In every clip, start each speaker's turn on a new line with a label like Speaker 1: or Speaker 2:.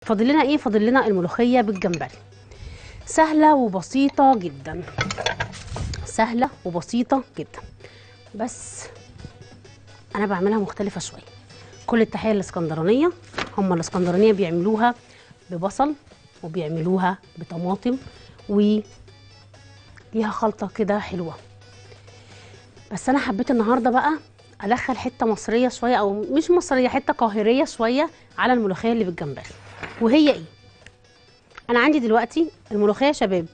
Speaker 1: فاضل لنا ايه فاضل لنا الملوخيه بالجمبري سهله وبسيطه جدا سهله وبسيطه جدا بس انا بعملها مختلفه شويه كل التحيه الاسكندرانيه هم الاسكندرانيه بيعملوها ببصل وبيعملوها بطماطم وليها خلطه كده حلوه بس انا حبيت النهارده بقى ادخل حته مصريه شويه او مش مصريه حته قاهريه شويه على الملوخيه اللي بالجمبري وهي ايه انا عندي دلوقتي الملوخيه يا شباب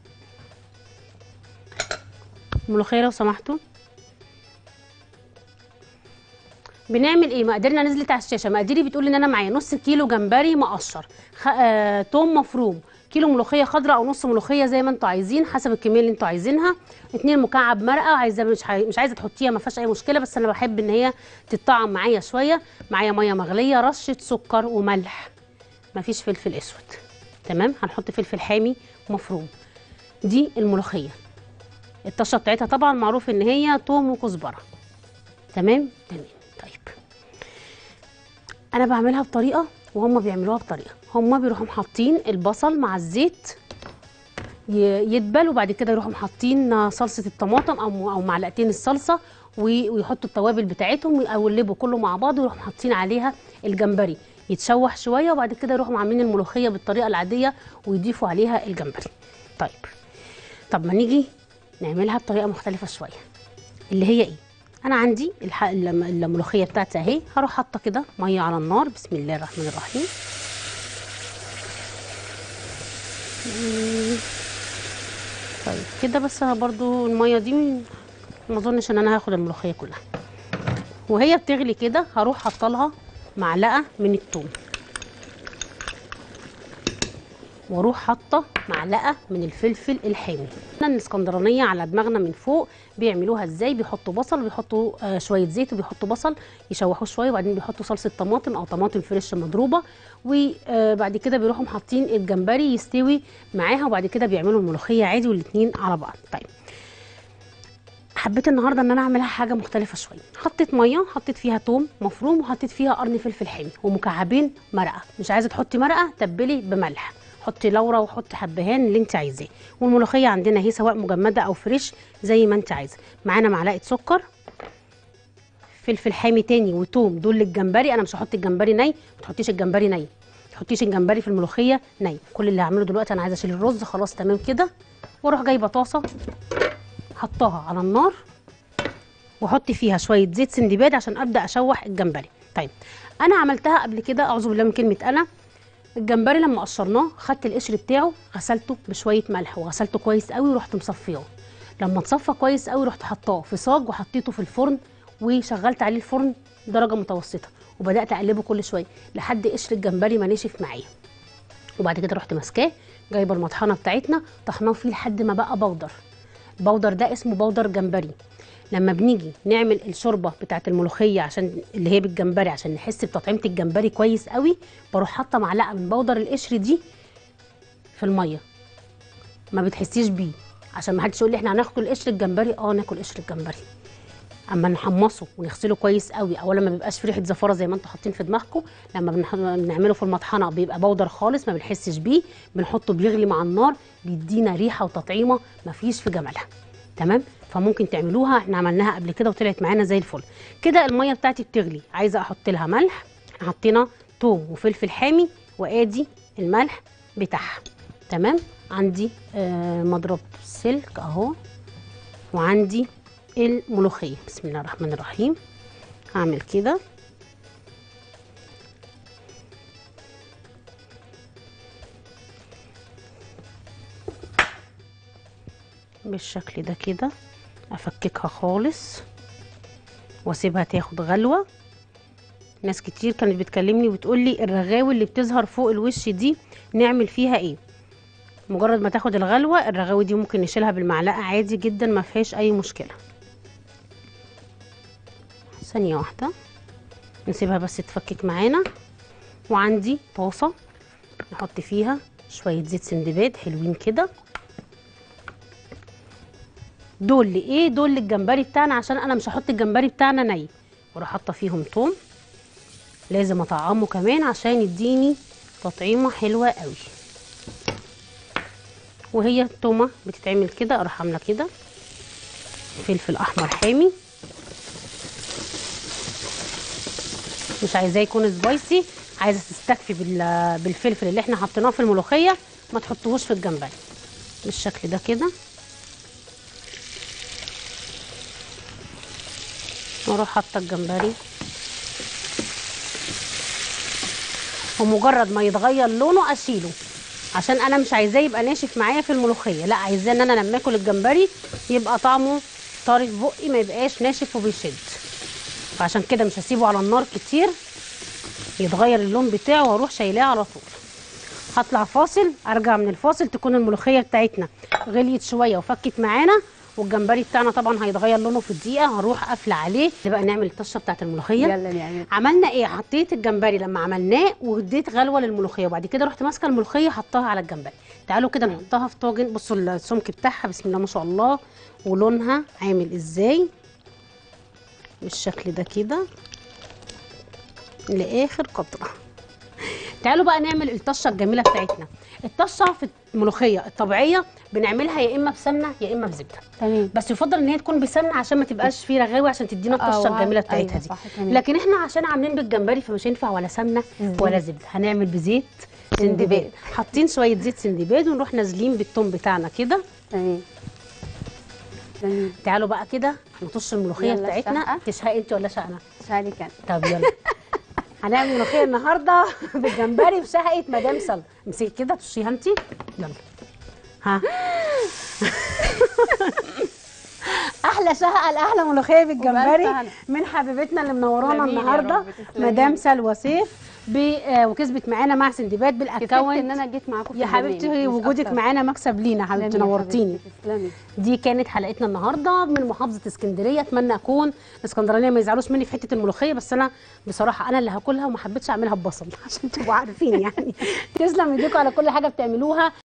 Speaker 1: الملوخيه لو سمحتوا بنعمل ايه مقاديرنا نزلت على الشاشه مقاديري بتقول ان انا معايا نص كيلو جمبري مقشر خ... آه... توم مفروم كيلو ملوخيه خضراء او نص ملوخيه زي ما انتوا عايزين حسب الكميه اللي انتوا عايزينها اتنين مكعب مرقه عايزه مش حي... مش عايزه تحطيها ما فيهاش اي مشكله بس انا بحب ان هي تتطعم معايا شويه معايا ميه مغليه رشه سكر وملح مفيش فلفل اسود تمام هنحط فلفل حامي مفروم دي الملوخيه الطشه بتاعتها طبعا معروف ان هي توم وكزبره تمام تمام طيب انا بعملها بطريقه وهم بيعملوها بطريقه هم بيروحوا حاطين البصل مع الزيت ي- يدبل وبعد كده يروحوا حاطين صلصه الطماطم او او معلقتين الصلصه وي- ويحطوا التوابل بتاعتهم ويقلبوا كله مع بعض ويروحوا حاطين عليها الجمبري يتشوح شويه وبعد كده يروحوا عاملين الملوخيه بالطريقه العاديه ويضيفوا عليها الجمبري طيب طب ما نيجي نعملها بطريقه مختلفه شويه اللي هي ايه انا عندي الح... الم- الملوخيه بتاعتي اهي هروح حاطه كده ميه على النار بسم الله الرحمن الرحيم مم. طيب كده بس انا برضو الميه دي ما اظنش ان انا هاخد الملوخيه كلها وهي بتغلي كده هروح حاطه لها معلقه من الثوم واروح حاطه معلقه من الفلفل الحامي احنا الاسكندرانيه على دماغنا من فوق بيعملوها ازاي بيحطوا بصل بيحطوا آه شويه زيت وبيحطوا بصل يشوحوه شويه وبعدين بيحطوا صلصه طماطم او طماطم فريش مضروبه وبعد كده بيروحوا حاطين الجمبري يستوي معاها وبعد كده بيعملوا الملوخيه عادي والاتنين على بعض طيب حبيت النهارده ان انا اعملها حاجه مختلفه شويه حطيت ميه حطيت فيها توم مفروم وحطيت فيها قرن فلفل حامي ومكعبين مرقه مش عايزه تحطي مرقه تبلي بملح حطي لورا وحطي حبهان اللي انت عايزاه والملوخيه عندنا اهي سواء مجمده او فريش زي ما انت عايزه معانا معلقه سكر فلفل حامي تاني وتوم دول للجمبري انا مش هحط الجمبري ني ما تحطيش الجمبري ني ما تحطيش الجمبري في الملوخيه ني كل اللي هعمله دلوقتي انا عايزه اشيل الرز خلاص تمام كده واروح جايبه طاسه حطاها على النار واحط فيها شويه زيت سندباد عشان ابدا اشوح الجمبري طيب انا عملتها قبل كده اعوذ بالله من كلمه انا الجمبري لما قشرناه خدت القشر بتاعه غسلته بشويه ملح وغسلته كويس قوي ورحت مصفياه لما اتصفى كويس قوي رحت حطاه في صاج وحطيته في الفرن وشغلت عليه الفرن درجه متوسطه وبدات اقلبه كل شويه لحد قشر الجمبري ما نشف معايا وبعد كده رحت ماسكاه جايبه المطحنه بتاعتنا طحناه فيه لحد ما بقى بودر البودر ده اسمه بودر جمبري لما بنيجي نعمل الشوربه بتاعه الملوخيه عشان اللي هي بالجمبري عشان نحس بتطعيمه الجمبري كويس قوي بروح حاطه معلقه من بودر القشر دي في الميه ما بتحسيش بيه عشان ما حدش يقول لي احنا هناكل قشر الجمبري اه ناكل قشر الجمبري اما نحمصه ونغسله كويس قوي اولا ما بيبقاش في ريحه زفاره زي ما انتوا حاطين في دماغكم لما بنح- بنعمله في المطحنه بيبقى بودر خالص ما بنحسش بيه بنحطه بيغلي مع النار بيدينا ريحه وتطعيمه ما فيش في جمالها تمام فممكن تعملوها احنا عملناها قبل كده وطلعت معانا زي الفل كده الميه بتاعتي بتغلي عايزه احط لها ملح احنا حطينا توم وفلفل حامي وادي الملح بتاعها تمام عندي آه مضرب سلك اهو وعندي الملوخيه بسم الله الرحمن الرحيم هعمل كده بالشكل ده كده افككها خالص واسيبها تاخد غلوه ناس كتير كانت بتكلمني وتقول لي الرغاوي اللي بتظهر فوق الوش دي نعمل فيها ايه مجرد ما تاخد الغلوه الرغاوي دي ممكن نشيلها بالمعلقه عادي جدا ما فيهاش اي مشكله ثانيه واحده نسيبها بس تفكك معانا وعندي طاسه نحط فيها شويه زيت سندباد حلوين كده دول لايه دول للجمبري بتاعنا عشان انا مش هحط الجمبري بتاعنا ني واروح حاطه فيهم توم لازم اطعمه كمان عشان يديني تطعيمه حلوه قوي وهي التومه بتتعمل كده اروح عامله كده فلفل احمر حامي مش عايزاه يكون سبايسي عايزه تستكفي بال- بالفلفل اللي احنا حطيناه في الملوخيه ما تحطوهوش في الجمبري بالشكل ده كده واروح حاطه الجمبري ومجرد ما يتغير لونه اشيله عشان انا مش عايزاه يبقى ناشف معايا في الملوخيه لا عايزاه ان انا لما اكل الجمبري يبقى طعمه طري في بقي ما يبقاش ناشف وبيشد فعشان كده مش هسيبه على النار كتير يتغير اللون بتاعه واروح شايلاه على طول هطلع فاصل ارجع من الفاصل تكون الملوخيه بتاعتنا غليت شويه وفكت معانا والجمبري بتاعنا طبعا هيتغير لونه في الدقيقه هروح قافله عليه نبقى نعمل الطشه بتاعت الملوخيه
Speaker 2: يلا نعمل
Speaker 1: عملنا ايه حطيت الجمبري لما عملناه واديت غلوه للملوخيه وبعد كده رحت ماسكه الملوخيه حطاها على الجمبري تعالوا كده نحطها في طاجن بصوا السمك بتاعها بسم الله ما شاء الله ولونها عامل ازاي بالشكل ده كده لاخر قطره تعالوا بقى نعمل الطشه الجميله بتاعتنا الطشه في الملوخيه الطبيعيه بنعملها يا اما بسمنه يا اما بزبده
Speaker 2: تمام
Speaker 1: بس يفضل ان هي تكون بسمنه عشان ما تبقاش فيه رغاوي عشان تدينا
Speaker 2: آه،
Speaker 1: الطشه
Speaker 2: وعلى-
Speaker 1: الجميله بتاعتها
Speaker 2: أيوة
Speaker 1: دي
Speaker 2: صح، تمام.
Speaker 1: لكن احنا عشان عاملين بالجمبري فمش هينفع ولا سمنه
Speaker 2: الزيت.
Speaker 1: ولا زبده هنعمل بزيت سندباد
Speaker 2: سندباد.
Speaker 1: حاطين شويه زيت سندباد ونروح نازلين بالثوم بتاعنا كده
Speaker 2: تمام جميل
Speaker 1: تعالوا بقى كده نطش الملوخيه
Speaker 2: يلا
Speaker 1: بتاعتنا
Speaker 2: شقة.
Speaker 1: تشهقي انت ولا شقنا
Speaker 2: شعري كان
Speaker 1: طب يلا هنعمل ملوخيه النهارده بالجمبري بشهقه مدام سلمى امسكي كده تشيها انت يلا ها احلى شهقه لاحلى ملوخيه بالجمبري
Speaker 2: وبألف هنا.
Speaker 1: من حبيبتنا اللي منورانا
Speaker 2: تسلمي لي يا
Speaker 1: النهارده
Speaker 2: رب، تسلمي
Speaker 1: مدام
Speaker 2: لي.
Speaker 1: سلوى سيف ب- آه، وكسبت معانا مع سندباد
Speaker 2: كفايه ان
Speaker 1: بالاكونت
Speaker 2: انا جيت معاكم في
Speaker 1: يا
Speaker 2: البرنامج،
Speaker 1: حبيبتي
Speaker 2: مش
Speaker 1: وجودك
Speaker 2: أكتر.
Speaker 1: معانا مكسب لينا حبيبتي
Speaker 2: تسلمي يا
Speaker 1: نورتيني
Speaker 2: حبيبتي، تسلمي
Speaker 1: دي كانت حلقتنا النهارده من محافظه اسكندريه اتمنى اكون الاسكندرانيه ما يزعلوش مني في حته الملوخيه بس انا بصراحه انا اللي هاكلها وما حبيتش اعملها ببصل عشان تبقوا عارفين يعني تسلم ايديكم على كل حاجه بتعملوها